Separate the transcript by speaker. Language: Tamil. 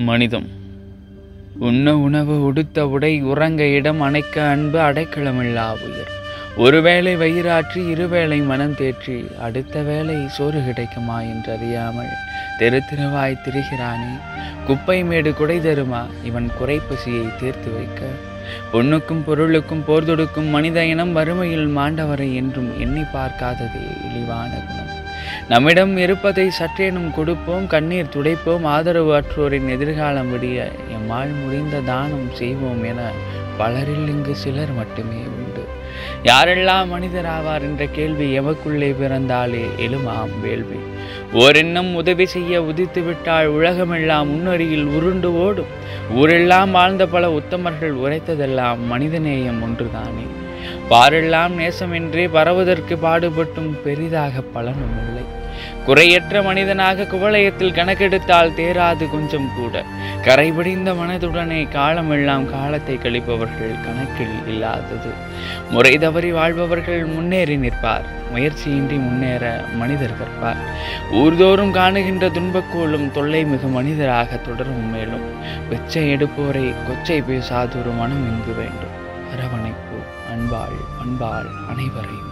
Speaker 1: மனிதம் உண்ண உணவு உடுத்த உடை உறங்க இடம் அணைக்க அன்பு அடைக்கலமில்லா உயிர் ஒருவேளை வயிறாற்றி இருவேளை மனம் தேற்றி அடுத்த வேளை சோறு கிடைக்குமா என்று அறியாமல் தெரு தெருவாய் திரிகிறானே குப்பை மேடு குடை தருமா இவன் குறைப்பசியை தீர்த்து வைக்க பொண்ணுக்கும் பொருளுக்கும் போர் தொடுக்கும் மனித இனம் வறுமையில் மாண்டவரை என்றும் எண்ணி பார்க்காததே இழிவான குணம் நம்மிடம் இருப்பதை சற்றேனும் கொடுப்போம் கண்ணீர் துடைப்போம் ஆதரவு அற்றோரின் எதிர்காலம் விடிய எம்மால் முடிந்த தானம் செய்வோம் என பலரில் இங்கு சிலர் மட்டுமே உண்டு யாரெல்லாம் மனிதராவார் என்ற கேள்வி எமக்குள்ளே பிறந்தாலே எழுமாம் வேள்வி ஓரெண்ணம் உதவி செய்ய உதித்து விட்டால் உலகமெல்லாம் முன்னறியில் உருண்டு ஓடும் ஊரெல்லாம் வாழ்ந்த பல உத்தமர்கள் உரைத்ததெல்லாம் மனிதநேயம் ஒன்றுதானே பாரெல்லாம் நேசமின்றி பரவதற்கு பாடுபட்டும் பெரிதாக பலனும் இல்லை குறையற்ற மனிதனாக குவளையத்தில் கணக்கெடுத்தால் தேராது கொஞ்சம் கூட கரைபடிந்த மனதுடனே காலமெல்லாம் காலத்தை கழிப்பவர்கள் கணக்கில் இல்லாதது முறை தவறி வாழ்பவர்கள் முன்னேறி நிற்பார் முயற்சியின்றி முன்னேற மனிதர் கற்பார் ஊர்தோறும் காணுகின்ற துன்பக்கோளும் தொல்லை மிகு மனிதராக தொடரும் மேலும் வெச்சை எடுப்போரை கொச்சை பேசாதொரு மனம் இங்கு வேண்டும் அரவணைப்பு அன்பாள் அன்பாள் அனைவரையும்